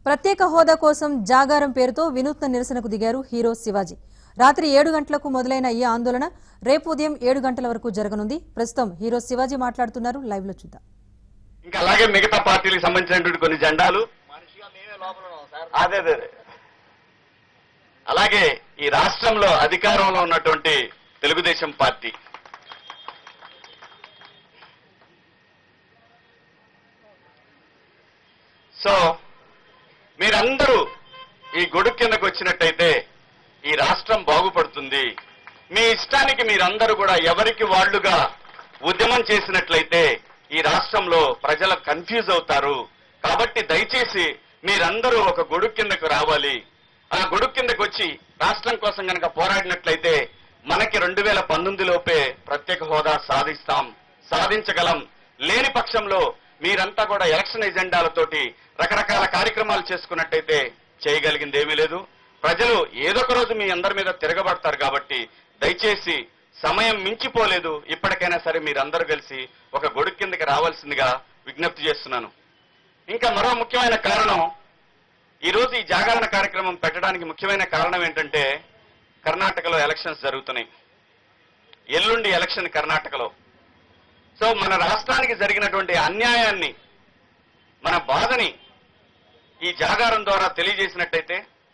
ప్రత్యేక హోదా కోసం జాగారం పేరుతో వినూత్న నిరసనకు దిగారు హీరో శివాజీ రాత్రి ఏడు గంటలకు మొదలైన ఈ ఆందోళన రేపు ఉదయం ఏడు గంటల వరకు జరగనుంది ప్రస్తుతం హీరో శివాజీ మాట్లాడుతున్నారు లైవ్ లో చూద్దాం ఇంకా అలాగే మిగతా పార్టీలకు సంబంధించినటువంటి కొన్ని జెండాలు అదే అదే అదే. అలాగే ఈ రాష్ట్రంలో అధికారంలో ఉన్నటువంటి తెలుగుదేశం పార్టీ సో మీరందరూ ఈ గొడుగు కిందకు వచ్చినట్టయితే ఈ రాష్ట్రం బాగుపడుతుంది మీ ఇష్టానికి మీరందరూ కూడా ఎవరికి వాళ్ళుగా ఉద్యమం చేసినట్లయితే ఈ రాష్ట్రంలో ప్రజలు కన్ఫ్యూజ్ అవుతారు కాబట్టి దయచేసి మీరందరూ ఒక గొడుగు కిందకు రావాలి ఆ గొడుగు కిందకు వచ్చి రాష్ట్రం కోసం కనుక పోరాడినట్లయితే మనకి రెండు వేల పంతొమ్మిది లోపే ప్రత్యేక హోదా సాధిస్తాం సాధించగలం లేని పక్షంలో మీరంతా కూడా ఎలక్షన్ ఎజెండాలతోటి రకరకాల కార్యక్రమాలు చేసుకున్నట్టయితే చేయగలిగింది ఏమీ లేదు ప్రజలు ఏదో ఒక రోజు మీ అందరి మీద తిరగబడతారు కాబట్టి దయచేసి సమయం మించిపోలేదు ఇప్పటికైనా సరే మీరందరూ కలిసి ఒక గొడుగు కిందకి రావాల్సిందిగా విజ్ఞప్తి చేస్తున్నాను ఇంకా మరో ముఖ్యమైన కారణం ఈ రోజు ఈ జాగరణ కార్యక్రమం పెట్టడానికి ముఖ్యమైన కారణం ఏంటంటే కర్ణాటకలో ఎలక్షన్స్ జరుగుతున్నాయి ఎల్లుండి ఎలక్షన్ కర్ణాటకలో సో మన రాష్ట్రానికి జరిగినటువంటి అన్యాయాన్ని మన బాధని ఈ జాగారం ద్వారా తెలియజేసినట్టయితే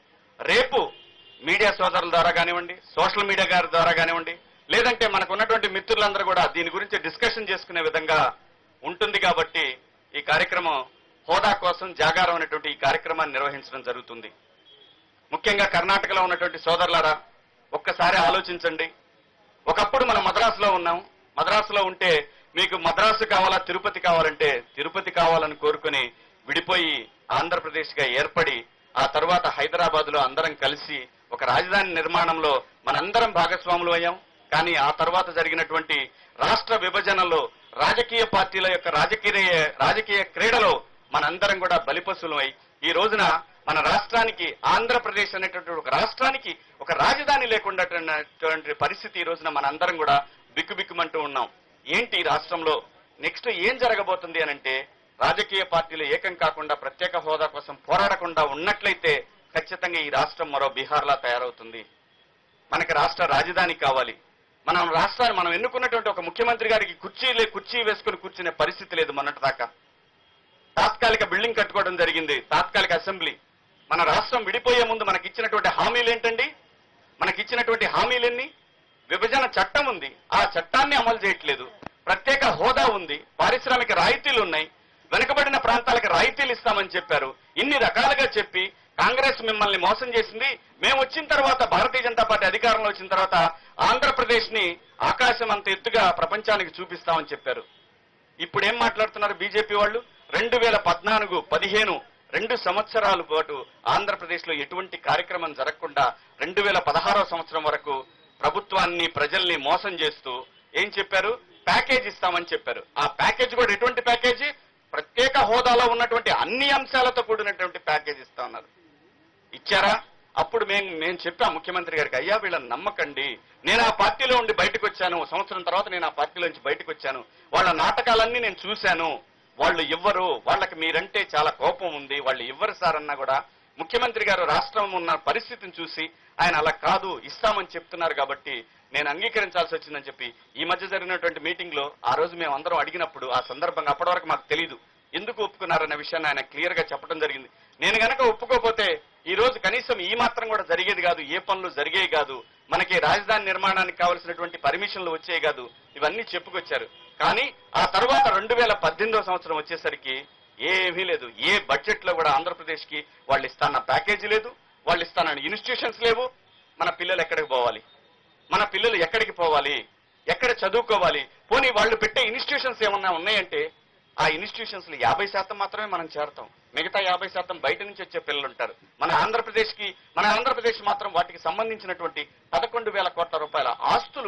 రేపు మీడియా సోదరుల ద్వారా కానివ్వండి సోషల్ మీడియా గారి ద్వారా కానివ్వండి లేదంటే మనకు ఉన్నటువంటి మిత్రులందరూ కూడా దీని గురించి డిస్కషన్ చేసుకునే విధంగా ఉంటుంది కాబట్టి ఈ కార్యక్రమం హోదా కోసం జాగారం అనేటువంటి ఈ కార్యక్రమాన్ని నిర్వహించడం జరుగుతుంది ముఖ్యంగా కర్ణాటకలో ఉన్నటువంటి సోదరులారా ఒక్కసారి ఆలోచించండి ఒకప్పుడు మనం మద్రాసులో ఉన్నాం మద్రాసులో ఉంటే మీకు మద్రాసు కావాలా తిరుపతి కావాలంటే తిరుపతి కావాలని కోరుకుని విడిపోయి ఆంధ్రప్రదేశ్ గా ఏర్పడి ఆ తర్వాత హైదరాబాద్ లో అందరం కలిసి ఒక రాజధాని నిర్మాణంలో మనందరం భాగస్వాములు అయ్యాం కానీ ఆ తర్వాత జరిగినటువంటి రాష్ట్ర విభజనలో రాజకీయ పార్టీల యొక్క రాజకీయ రాజకీయ క్రీడలో మనందరం కూడా బలిపశులమై ఈ రోజున మన రాష్ట్రానికి ఆంధ్రప్రదేశ్ అనేటటువంటి ఒక రాష్ట్రానికి ఒక రాజధాని లేకుండా పరిస్థితి ఈ రోజున మనందరం కూడా బిక్కుబిక్కుమంటూ ఉన్నాం ఏంటి ఈ రాష్ట్రంలో నెక్స్ట్ ఏం జరగబోతుంది అనంటే రాజకీయ పార్టీలు ఏకం కాకుండా ప్రత్యేక హోదా కోసం పోరాడకుండా ఉన్నట్లయితే ఖచ్చితంగా ఈ రాష్ట్రం మరో బీహార్లా తయారవుతుంది మనకి రాష్ట్ర రాజధాని కావాలి మనం రాష్ట్రాన్ని మనం ఎన్నుకున్నటువంటి ఒక ముఖ్యమంత్రి గారికి కుర్చీ లే కుర్చీ వేసుకుని కూర్చునే పరిస్థితి లేదు మొన్నటి దాకా తాత్కాలిక బిల్డింగ్ కట్టుకోవడం జరిగింది తాత్కాలిక అసెంబ్లీ మన రాష్ట్రం విడిపోయే ముందు మనకి ఇచ్చినటువంటి హామీలు ఏంటండి మనకి ఇచ్చినటువంటి హామీలన్నీ విభజన చట్టం ఉంది ఆ చట్టాన్ని అమలు చేయట్లేదు ప్రత్యేక హోదా ఉంది పారిశ్రామిక రాయితీలు ఉన్నాయి వెనుకబడిన ప్రాంతాలకు రాయితీలు ఇస్తామని చెప్పారు ఇన్ని రకాలుగా చెప్పి కాంగ్రెస్ మిమ్మల్ని మోసం చేసింది మేము వచ్చిన తర్వాత భారతీయ జనతా పార్టీ అధికారంలో వచ్చిన తర్వాత ఆంధ్రప్రదేశ్ ని ఆకాశం అంత ఎత్తుగా ప్రపంచానికి చూపిస్తామని చెప్పారు ఇప్పుడు ఏం మాట్లాడుతున్నారు బీజేపీ వాళ్ళు రెండు వేల పద్నాలుగు పదిహేను రెండు సంవత్సరాల పాటు ఆంధ్రప్రదేశ్ లో ఎటువంటి కార్యక్రమం జరగకుండా రెండు వేల పదహారో సంవత్సరం వరకు ప్రభుత్వాన్ని ప్రజల్ని మోసం చేస్తూ ఏం చెప్పారు ప్యాకేజ్ ఇస్తామని చెప్పారు ఆ ప్యాకేజ్ కూడా ఎటువంటి ప్యాకేజీ ప్రత్యేక హోదాలో ఉన్నటువంటి అన్ని అంశాలతో కూడినటువంటి ప్యాకేజ్ ఇస్తా ఉన్నారు ఇచ్చారా అప్పుడు మేము మేము చెప్పాం ముఖ్యమంత్రి గారికి అయ్యా వీళ్ళని నమ్మకండి నేను ఆ పార్టీలో ఉండి బయటకు వచ్చాను సంవత్సరం తర్వాత నేను ఆ పార్టీలో నుంచి బయటకు వచ్చాను వాళ్ళ నాటకాలన్నీ నేను చూశాను వాళ్ళు ఇవ్వరు వాళ్ళకి మీరంటే చాలా కోపం ఉంది వాళ్ళు ఇవ్వరు సార్ అన్నా కూడా ముఖ్యమంత్రి గారు రాష్ట్రం ఉన్న పరిస్థితిని చూసి ఆయన అలా కాదు ఇస్తామని చెప్తున్నారు కాబట్టి నేను అంగీకరించాల్సి వచ్చిందని చెప్పి ఈ మధ్య జరిగినటువంటి మీటింగ్ లో ఆ రోజు మేము అందరం అడిగినప్పుడు ఆ సందర్భంగా అప్పటి వరకు మాకు తెలియదు ఎందుకు ఒప్పుకున్నారన్న విషయాన్ని ఆయన క్లియర్ గా చెప్పడం జరిగింది నేను గనక ఒప్పుకోకపోతే ఈ రోజు కనీసం ఈ మాత్రం కూడా జరిగేది కాదు ఏ పనులు జరిగేవి కాదు మనకి రాజధాని నిర్మాణానికి కావలసినటువంటి పర్మిషన్లు వచ్చేవి కాదు ఇవన్నీ చెప్పుకొచ్చారు కానీ ఆ తర్వాత రెండు వేల పద్దెనిమిదో సంవత్సరం వచ్చేసరికి ఏమీ లేదు ఏ బడ్జెట్ లో కూడా ఆంధ్రప్రదేశ్ కి వాళ్ళు ఇస్తాన్న ప్యాకేజీ లేదు వాళ్ళు ఇస్తాన్న ఇన్స్టిట్యూషన్స్ లేవు మన పిల్లలు ఎక్కడికి పోవాలి మన పిల్లలు ఎక్కడికి పోవాలి ఎక్కడ చదువుకోవాలి పోనీ వాళ్ళు పెట్టే ఇన్స్టిట్యూషన్స్ ఏమన్నా ఉన్నాయంటే ఆ ఇన్స్టిట్యూషన్స్ లో యాభై శాతం మాత్రమే మనం చేరతాం మిగతా యాభై శాతం బయట నుంచి వచ్చే పిల్లలు ఉంటారు మన ఆంధ్రప్రదేశ్ కి మన ఆంధ్రప్రదేశ్ మాత్రం వాటికి సంబంధించినటువంటి పదకొండు వేల కోట్ల రూపాయల ఆస్తులు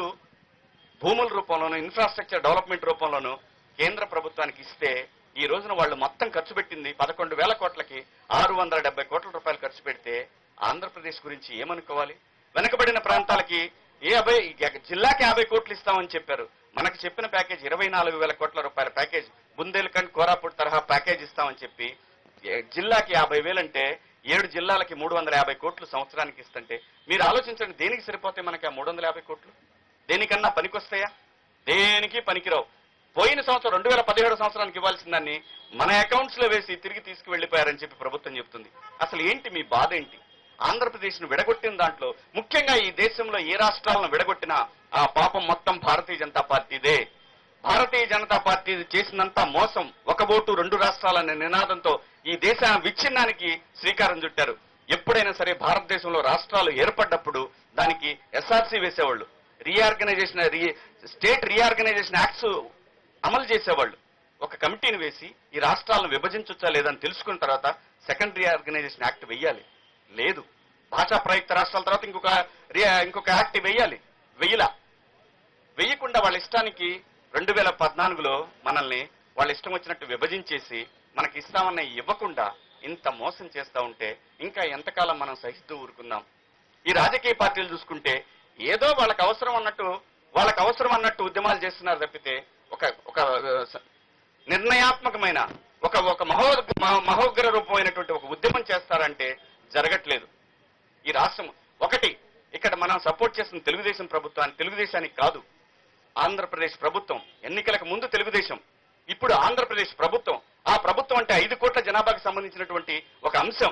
భూముల రూపంలోనూ ఇన్ఫ్రాస్ట్రక్చర్ డెవలప్మెంట్ రూపంలోనూ కేంద్ర ప్రభుత్వానికి ఇస్తే ఈ రోజున వాళ్ళు మొత్తం ఖర్చు పెట్టింది పదకొండు వేల కోట్లకి ఆరు వందల డెబ్బై కోట్ల రూపాయలు ఖర్చు పెడితే ఆంధ్రప్రదేశ్ గురించి ఏమనుకోవాలి వెనకబడిన ప్రాంతాలకి యాభై జిల్లాకి యాభై కోట్లు ఇస్తామని చెప్పారు మనకు చెప్పిన ప్యాకేజ్ ఇరవై నాలుగు వేల కోట్ల రూపాయల ప్యాకేజ్ బుందేల్ఖండ్ కోరాపుట్ తరహా ప్యాకేజ్ ఇస్తామని చెప్పి ఏ- జిల్లాకి యాభై వేలంటే ఏడు జిల్లాలకి మూడు వందల యాభై కోట్లు సంవత్సరానికి ఇస్తుంటే మీరు ఆలోచించండి దేనికి సరిపోతాయి మనకి ఆ మూడు వందల యాభై కోట్లు దేనికన్నా పనికొస్తాయా దేనికి పనికిరావు పోయిన సంవత్సరం రెండు వేల పదిహేడు సంవత్సరానికి ఇవ్వాల్సిన దాన్ని మన అకౌంట్స్ లో వేసి తిరిగి తీసుకువెళ్లిపోయారని చెప్పి ప్రభుత్వం చెప్తుంది అసలు ఏంటి మీ బాధ ఏంటి ఆంధ్రప్రదేశ్ ను విడగొట్టిన దాంట్లో ముఖ్యంగా ఈ దేశంలో ఏ రాష్ట్రాలను విడగొట్టినా ఆ పాపం మొత్తం భారతీయ జనతా పార్టీదే భారతీయ జనతా పార్టీ చేసినంత మోసం ఒక ఓటు రెండు రాష్ట్రాలనే నినాదంతో ఈ దేశ విచ్ఛిన్నానికి శ్రీకారం చుట్టారు ఎప్పుడైనా సరే భారతదేశంలో రాష్ట్రాలు ఏర్పడ్డప్పుడు దానికి ఎస్ఆర్సీ వేసేవాళ్ళు రీఆర్గనైజేషన్ స్టేట్ రీఆర్గనైజేషన్ యాక్ట్స్ అమలు చేసేవాళ్ళు ఒక కమిటీని వేసి ఈ రాష్ట్రాలను విభజించొచ్చా లేదని తెలుసుకున్న తర్వాత సెకండ్ రీఆర్గనైజేషన్ యాక్ట్ వెయ్యాలి లేదు భాషా ప్రయుక్త రాష్ట్రాల తర్వాత ఇంకొక రీ- ఇంకొక యాక్ట్ వెయ్యాలి వెయ్యలా వెయ్యకుండా వాళ్ళ ఇష్టానికి రెండు వేల పద్నాలుగులో మనల్ని వాళ్ళ ఇష్టం వచ్చినట్టు విభజించేసి మనకి ఇస్తామన్న ఇవ్వకుండా ఇంత మోసం చేస్తా ఉంటే ఇంకా ఎంతకాలం మనం సహిస్తూ ఊరుకుందాం ఈ రాజకీయ పార్టీలు చూసుకుంటే ఏదో వాళ్ళకి అవసరం అన్నట్టు వాళ్ళకి అవసరం అన్నట్టు ఉద్యమాలు చేస్తున్నారు తప్పితే ఒక ఒక ఆ, స- నిర్ణయాత్మకమైన ఒక ఒక మహో మహో- మహోగ్ర రూపమైనటువంటి ఒక ఉద్యమం చేస్తారంటే జరగట్లేదు ఈ రాష్ట్రం ఒకటి ఇక్కడ మనం సపోర్ట్ చేస్తున్న తెలుగుదేశం ప్రభుత్వాన్ని తెలుగుదేశానికి కాదు ఆంధ్రప్రదేశ్ ప్రభుత్వం ఎన్నికలకు ముందు తెలుగుదేశం ఇప్పుడు ఆంధ్రప్రదేశ్ ప్రభుత్వం ఆ ప్రభుత్వం అంటే ఐదు కోట్ల జనాభాకు సంబంధించినటువంటి ఒక అంశం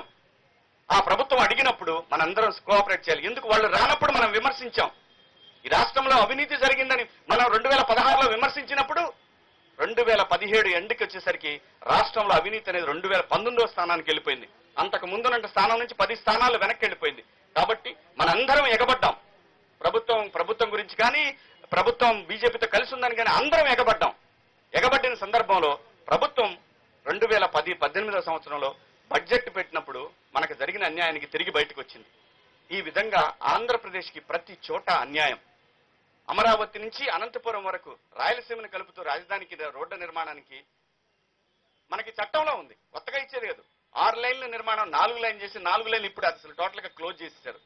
ఆ ప్రభుత్వం అడిగినప్పుడు మనందరం కోఆపరేట్ చేయాలి ఎందుకు వాళ్ళు రానప్పుడు మనం విమర్శించాం ఈ రాష్ట్రంలో అవినీతి జరిగిందని మనం రెండు వేల పదహారులో విమర్శించినప్పుడు రెండు వేల పదిహేడు ఎండుకి వచ్చేసరికి రాష్ట్రంలో అవినీతి అనేది రెండు వేల పంతొమ్మిదో స్థానానికి వెళ్ళిపోయింది అంతకు ముందునంటే స్థానం నుంచి పది స్థానాలు వెనక్కి వెళ్ళిపోయింది కాబట్టి మనందరం ఎగబడ్డాం ప్రభుత్వం ప్రభుత్వం గురించి కానీ ప్రభుత్వం బీజేపీతో కలిసి ఉందని కానీ అందరం ఎగబడ్డాం ఎగబడిన సందర్భంలో ప్రభుత్వం రెండు వేల పది పద్దెనిమిదవ సంవత్సరంలో బడ్జెట్ పెట్టినప్పుడు మనకు జరిగిన అన్యాయానికి తిరిగి బయటకు వచ్చింది ఈ విధంగా ఆంధ్రప్రదేశ్కి ప్రతి చోట అన్యాయం అమరావతి నుంచి అనంతపురం వరకు రాయలసీమను కలుపుతూ రాజధానికి రోడ్డు నిర్మాణానికి మనకి చట్టంలో ఉంది కొత్తగా ఇచ్చేది లేదు ఆరు లైన్ల నిర్మాణం నాలుగు లైన్ చేసి నాలుగు లైన్లు ఇప్పుడు అసలు టోటల్ గా క్లోజ్ చేసేసారు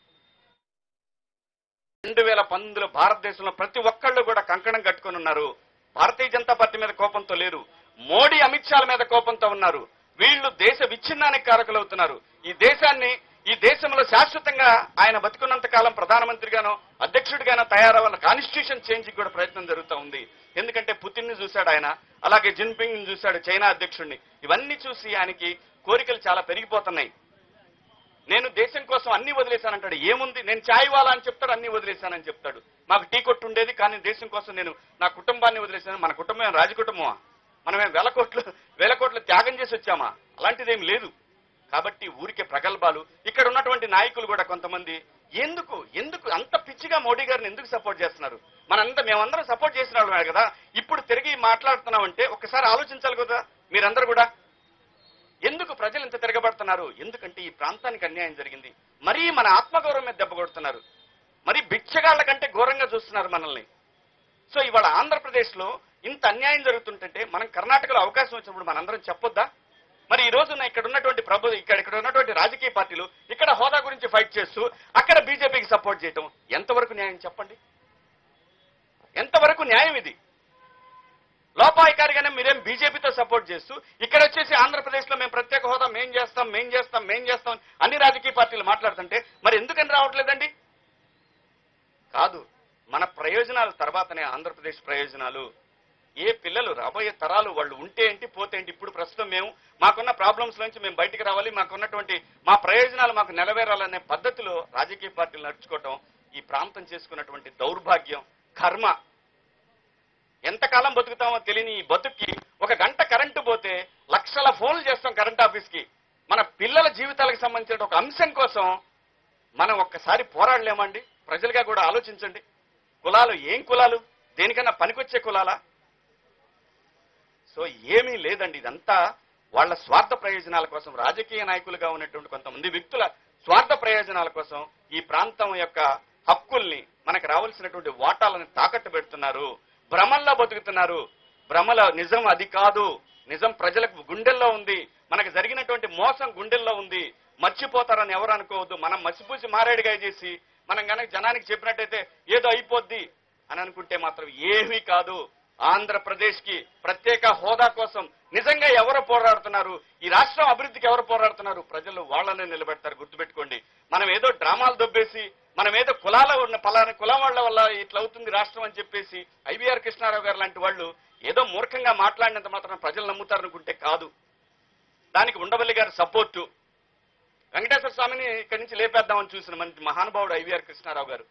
రెండు వేల పంతొమ్మిదిలో భారతదేశంలో ప్రతి ఒక్కళ్ళు కూడా కంకణం కట్టుకొని ఉన్నారు భారతీయ జనతా పార్టీ మీద కోపంతో లేరు మోడీ అమిత్ షాల మీద కోపంతో ఉన్నారు వీళ్ళు దేశ విచ్ఛిన్నానికి కారకులవుతున్నారు ఈ దేశాన్ని ఈ దేశంలో శాశ్వతంగా ఆయన బతుకున్నంత కాలం ప్రధానమంత్రిగానో అధ్యక్షుడిగానో తయారవ్వాల కాన్స్టిట్యూషన్ చేంజ్ కూడా ప్రయత్నం జరుగుతూ ఉంది ఎందుకంటే పుతిన్ ని చూశాడు ఆయన అలాగే జిన్పింగ్ ని చూశాడు చైనా అధ్యక్షుడిని ఇవన్నీ చూసి ఆయనకి కోరికలు చాలా పెరిగిపోతున్నాయి నేను దేశం కోసం అన్ని వదిలేశానంటాడు ఏముంది నేను చాయ్ వాలా అని చెప్తాడు అన్ని వదిలేశానని చెప్తాడు మాకు టీ కొట్టు ఉండేది కానీ దేశం కోసం నేను నా కుటుంబాన్ని వదిలేశాను మన కుటుంబం ఏం రాజ కుటుంబమా మనమేం వేల కోట్లు వేల కోట్లు త్యాగం చేసి వచ్చామా అలాంటిదేం లేదు కాబట్టి ఊరికే ప్రగల్భాలు ఇక్కడ ఉన్నటువంటి నాయకులు కూడా కొంతమంది ఎందుకు ఎందుకు అంత పిచ్చిగా మోడీ గారిని ఎందుకు సపోర్ట్ చేస్తున్నారు మనంతా మేమందరం సపోర్ట్ చేసిన వాళ్ళమే కదా ఇప్పుడు తిరిగి మాట్లాడుతున్నామంటే ఒకసారి ఆలోచించాలి కదా మీరందరూ కూడా ఎందుకు ప్రజలు ఇంత తిరగబడుతున్నారు ఎందుకంటే ఈ ప్రాంతానికి అన్యాయం జరిగింది మరీ మన ఆత్మగౌరవం మీద దెబ్బ కొడుతున్నారు మరి బిచ్చగాళ్ల కంటే ఘోరంగా చూస్తున్నారు మనల్ని సో ఇవాళ ఆంధ్రప్రదేశ్ లో ఇంత అన్యాయం జరుగుతుంటే మనం కర్ణాటకలో అవకాశం వచ్చినప్పుడు మనందరం చెప్పొద్దా మరి ఈ రోజున ఇక్కడ ఉన్నటువంటి ప్రభు ఇక్కడ ఇక్కడ ఉన్నటువంటి రాజకీయ పార్టీలు ఇక్కడ హోదా గురించి ఫైట్ చేస్తూ అక్కడ బీజేపీకి సపోర్ట్ చేయటం ఎంతవరకు న్యాయం చెప్పండి ఎంతవరకు న్యాయం ఇది లోపాయికారిగానే మీరేం బీజేపీతో సపోర్ట్ చేస్తూ ఇక్కడ వచ్చేసి ఆంధ్రప్రదేశ్ లో మేము ప్రత్యేక హోదా మేం చేస్తాం మేం చేస్తాం మేం చేస్తాం అన్ని రాజకీయ పార్టీలు మాట్లాడుతుంటే మరి ఎందుకని రావట్లేదండి కాదు మన ప్రయోజనాల తర్వాతనే ఆంధ్రప్రదేశ్ ప్రయోజనాలు ఏ పిల్లలు రాబోయే తరాలు వాళ్ళు ఉంటే ఏంటి పోతే ఏంటి ఇప్పుడు ప్రస్తుతం మేము మాకున్న ప్రాబ్లమ్స్ నుంచి మేము బయటికి రావాలి మాకున్నటువంటి మా ప్రయోజనాలు మాకు నెరవేరాలనే పద్ధతిలో రాజకీయ పార్టీలు నడుచుకోవటం ఈ ప్రాంతం చేసుకున్నటువంటి దౌర్భాగ్యం కర్మ ఎంతకాలం బతుకుతామో తెలియని ఈ బతుక్కి ఒక గంట కరెంటు పోతే లక్షల ఫోన్లు చేస్తాం కరెంట్ ఆఫీస్ కి మన పిల్లల జీవితాలకు సంబంధించిన ఒక అంశం కోసం మనం ఒక్కసారి పోరాడలేమండి ప్రజలుగా కూడా ఆలోచించండి కులాలు ఏం కులాలు దేనికన్నా పనికొచ్చే కులాలా సో ఏమీ లేదండి ఇదంతా వాళ్ళ స్వార్థ ప్రయోజనాల కోసం రాజకీయ నాయకులుగా ఉన్నటువంటి కొంతమంది వ్యక్తుల స్వార్థ ప్రయోజనాల కోసం ఈ ప్రాంతం యొక్క హక్కుల్ని మనకు రావాల్సినటువంటి వాటాలను తాకట్టు పెడుతున్నారు భ్రమల్లో బతుకుతున్నారు భ్రమల నిజం అది కాదు నిజం ప్రజలకు గుండెల్లో ఉంది మనకు జరిగినటువంటి మోసం గుండెల్లో ఉంది మర్చిపోతారని ఎవరు అనుకోవద్దు మనం మసిపూసి మారేడుగా చేసి మనం గనక జనానికి చెప్పినట్టయితే ఏదో అయిపోద్ది అని అనుకుంటే మాత్రం ఏమీ కాదు ఆంధ్రప్రదేశ్ కి ప్రత్యేక హోదా కోసం నిజంగా ఎవరు పోరాడుతున్నారు ఈ రాష్ట్రం అభివృద్ధికి ఎవరు పోరాడుతున్నారు ప్రజలు వాళ్ళనే నిలబెడతారు గుర్తుపెట్టుకోండి మనం ఏదో డ్రామాలు దొబ్బేసి మనం ఏదో కులాల ఉన్న పలానా కులం వాళ్ళ వల్ల ఇట్లా అవుతుంది రాష్ట్రం అని చెప్పేసి ఐవీఆర్ కృష్ణారావు గారు లాంటి వాళ్ళు ఏదో మూర్ఖంగా మాట్లాడినంత మాత్రం ప్రజలు నమ్ముతారనుకుంటే కాదు దానికి ఉండవల్లి గారి సపోర్టు వెంకటేశ్వర స్వామిని ఇక్కడి నుంచి లేపేద్దామని చూసిన మంచి మహానుభావుడు ఐవీఆర్ కృష్ణారావు గారు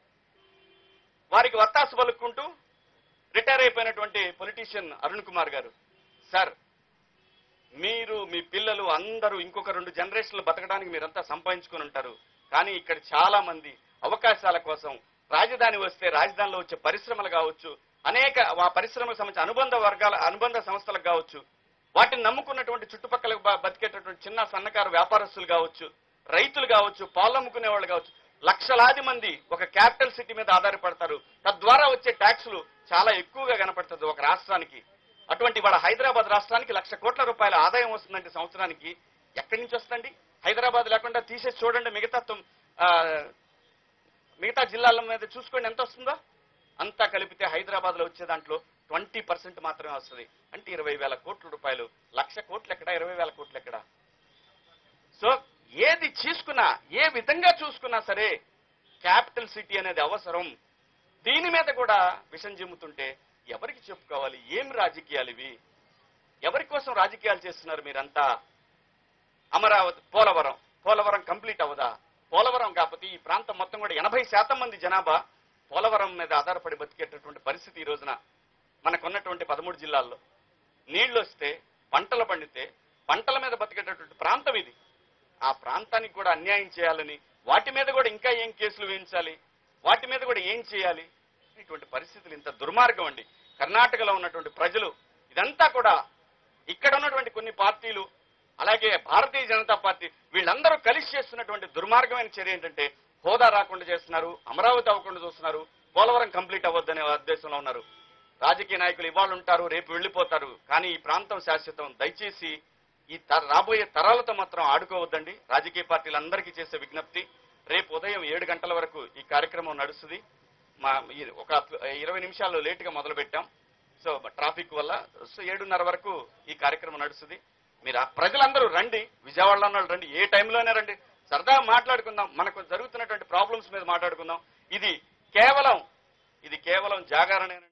వారికి వత్తాసు పలుక్కుంటూ రిటైర్ అయిపోయినటువంటి పొలిటీషియన్ అరుణ్ కుమార్ గారు సార్ మీరు మీ పిల్లలు అందరూ ఇంకొక రెండు జనరేషన్లు బతకడానికి మీరంతా సంపాదించుకొని ఉంటారు కానీ ఇక్కడ చాలా మంది అవకాశాల కోసం రాజధాని వస్తే రాజధానిలో వచ్చే పరిశ్రమలు కావచ్చు అనేక ఆ పరిశ్రమలకు సంబంధించిన అనుబంధ వర్గాల అనుబంధ సంస్థలకు కావచ్చు వాటిని నమ్ముకున్నటువంటి చుట్టుపక్కల బ- బతికేటటువంటి చిన్న సన్నకారు వ్యాపారస్తులు కావచ్చు రైతులు కావచ్చు పాలు అమ్ముకునే వాళ్ళు కావచ్చు లక్షలాది మంది ఒక క్యాపిటల్ సిటీ మీద ఆధారపడతారు తద్వారా వచ్చే ట్యాక్సులు చాలా ఎక్కువగా కనపడుతుంది ఒక రాష్ట్రానికి అటువంటి వాళ్ళ హైదరాబాద్ రాష్ట్రానికి లక్ష కోట్ల రూపాయల ఆదాయం వస్తుందంటే సంవత్సరానికి ఎక్కడి నుంచి వస్తుందండి హైదరాబాద్ లేకుండా తీసేసి చూడండి మిగతా తొమ్- ఆ, మిగతా జిల్లాల మీద చూసుకోండి ఎంత వస్తుందో అంతా కలిపితే హైదరాబాద్ లో వచ్చే దాంట్లో ట్వంటీ పర్సెంట్ మాత్రమే వస్తుంది అంటే ఇరవై వేల కోట్ల రూపాయలు లక్ష కోట్లు ఎక్కడ ఇరవై వేల కోట్లు ఎక్కడ సో ఏది తీసుకున్నా ఏ విధంగా చూసుకున్నా సరే క్యాపిటల్ సిటీ అనేది అవసరం దీని మీద కూడా విషం జిమ్ముతుంటే ఎవరికి చెప్పుకోవాలి ఏం రాజకీయాలు ఇవి ఎవరి కోసం రాజకీయాలు చేస్తున్నారు మీరంతా అమరావతి పోలవరం పోలవరం కంప్లీట్ అవ్వదా పోలవరం కాకపోతే ఈ ప్రాంతం మొత్తం కూడా ఎనభై శాతం మంది జనాభా పోలవరం మీద ఆధారపడి బతికేటటువంటి పరిస్థితి ఈ రోజున మనకున్నటువంటి పదమూడు జిల్లాల్లో నీళ్లు వస్తే పంటలు పండితే పంటల మీద బతికేటటువంటి ప్రాంతం ఇది ఆ ప్రాంతానికి కూడా అన్యాయం చేయాలని వాటి మీద కూడా ఇంకా ఏం కేసులు వేయించాలి వాటి మీద కూడా ఏం చేయాలి ఇటువంటి పరిస్థితులు ఇంత దుర్మార్గం అండి కర్ణాటకలో ఉన్నటువంటి ప్రజలు ఇదంతా కూడా ఇక్కడ ఉన్నటువంటి కొన్ని పార్టీలు అలాగే భారతీయ జనతా పార్టీ వీళ్ళందరూ కలిసి చేస్తున్నటువంటి దుర్మార్గమైన చర్య ఏంటంటే హోదా రాకుండా చేస్తున్నారు అమరావతి అవ్వకుండా చూస్తున్నారు పోలవరం కంప్లీట్ అవ్వద్దనే ఉద్దేశంలో ఉన్నారు రాజకీయ నాయకులు ఇవాళ ఉంటారు రేపు వెళ్ళిపోతారు కానీ ఈ ప్రాంతం శాశ్వతం దయచేసి ఈ త- రాబోయే తరాలతో మాత్రం ఆడుకోవద్దండి రాజకీయ పార్టీలందరికీ చేసే విజ్ఞప్తి రేపు ఉదయం ఏడు గంటల వరకు ఈ కార్యక్రమం నడుస్తుంది మా ఈ ఒక ఇరవై నిమిషాలు లేటుగా మొదలు పెట్టాం సో ట్రాఫిక్ వల్ల సో ఏడున్నర వరకు ఈ కార్యక్రమం నడుస్తుంది మీరు ఆ ప్రజలందరూ రండి విజయవాడలో ఉన్న వాళ్ళు రండి ఏ టైంలోనే రండి సరదాగా మాట్లాడుకుందాం మనకు జరుగుతున్నటువంటి ప్రాబ్లమ్స్ మీద మాట్లాడుకుందాం ఇది కేవలం ఇది కేవలం జాగరణే